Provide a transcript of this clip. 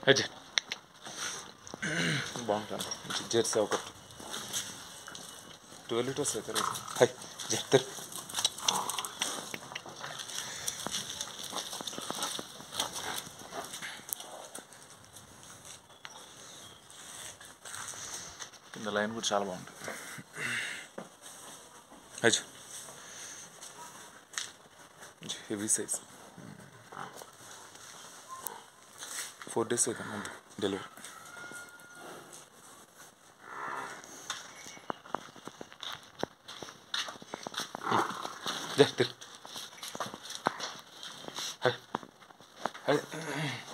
అజయ్ బాగుంటాను జెర్సీ ఒకటి twelve litres అవుతారు హై చెప్తారు కింద లైన్ కూడా చాలా బాగుంటుంది Ajay heavy size four days అవుతాను అంతే డెలివరీ జస్ట్ హై హై